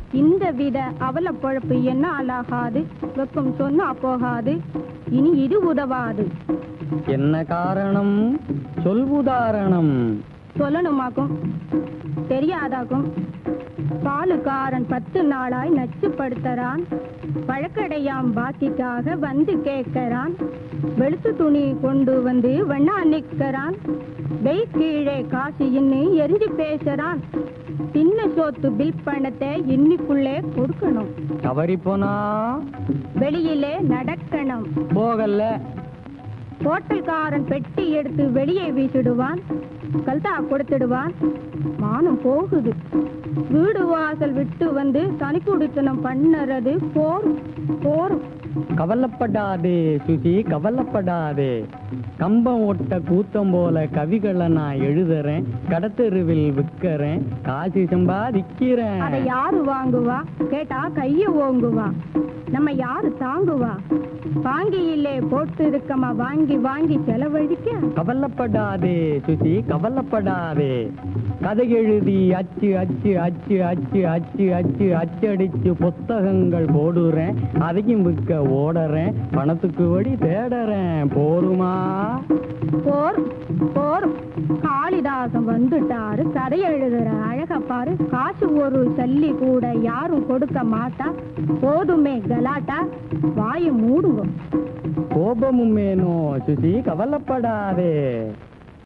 இந்த வித அவல பொழப்பு என்ன ஆளாகாது வெக்கம் சொன்னா போகாது இனி இது உதவாது என்ன காரணம் சொல் உதாரணம் சொல்லணுமாக்கும் தெரியாதாக்கும் பாலுக்காரன் பத்து நாளாய் நச்சுப்படுத்துறான் பழக்கடையாம் பாக்கிக்காக வந்து கேட்கறான் வெளுத்து துணி கொண்டு வந்து வெண்ணா நிற்கிறான் வெய் கீழே காசு இன்னி எரிஞ்சு பேசுறான் சின்ன சோத்து பில் பணத்தை இன்னிக்குள்ளே கொடுக்கணும் தவறி போனா வெளியிலே நடக்கணும் போகல ஹோட்டல்காரன் பெட்டி எடுத்து வெளியே வீசிடுவான் கல்தா கொடுத்துடுவான் மானம் போகுது வீடு வாசல் விட்டு வந்து தனி குடித்தனம் பண்ணறது போரும் போரும் கவலைப்படாதே சுசி கவலைப்படாதே கம்பம் ஒட்ட கூத்தம் போல கவிகளை நான் எழுதுறேன் கடத்தெருவில் விற்கிறேன் காசு சம்பாதிக்கிறேன் அதை யாரு வாங்குவா கேட்டா கைய ஓங்குவா நம்ம யாரு தாங்குவா வாங்கியிலே போட்டு இருக்கமா வாங்கி வாங்கி செலவழிக்க கவலைப்படாதே சுசி கவலைப்படாதே கதை எழுதி அச்சு அச்சு அச்சு அச்சு அச்சு அச்சு அச்சடிச்சு புத்தகங்கள் போடுறேன் அதையும் விற்க ஓடுறேன் பணத்துக்கு வழி தேடுறேன் போருமா போர் போர் காளிதாசன் வந்துட்டாரு கதை எழுதுற அழக பாரு காசு ஒரு சல்லி கூட யாரும் கொடுக்க மாட்டா போதுமே கலாட்டா வாயை மூடுவோம் கோபமும் வேணும் சுசி கவலைப்படாதே